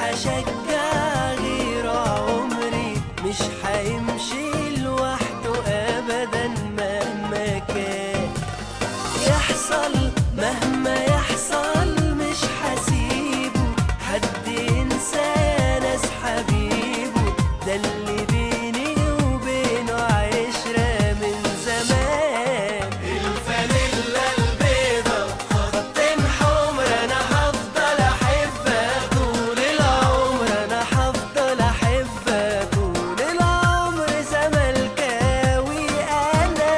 هشجع غير عمري مش هيمشي لوحده ابدا مهما كان يحصل مهما يحصل مش هسيبه حد ينسى ناس حبيبه ده اللي بيني وبينه عشرة من زمان الفانيلا البيضة خطين حمر انا هفضل احبها طول العمر انا هفضل احبها طول العمر زملكاوي انا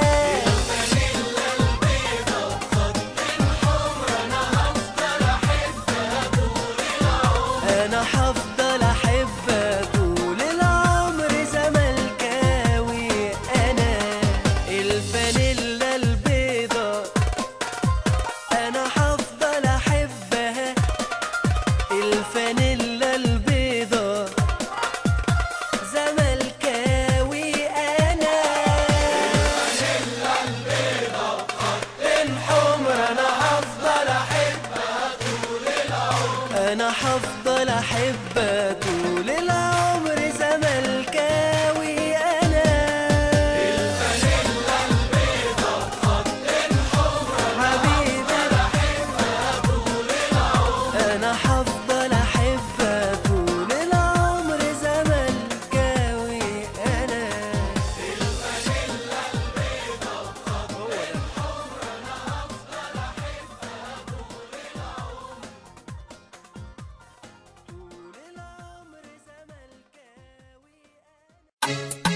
انا هفضل احبها طول العمر زملكاوي انا الفانيلا البيضة انا هفضل احبها الفانيلا البيضة زملكاوي انا الحمر انا هفضل احبها انا هفضل احبها طول العمر زملكاوي انا حبيبي انا هفضل احبها طول العمر زملكاوي انا طول العمر زملكاوي أنا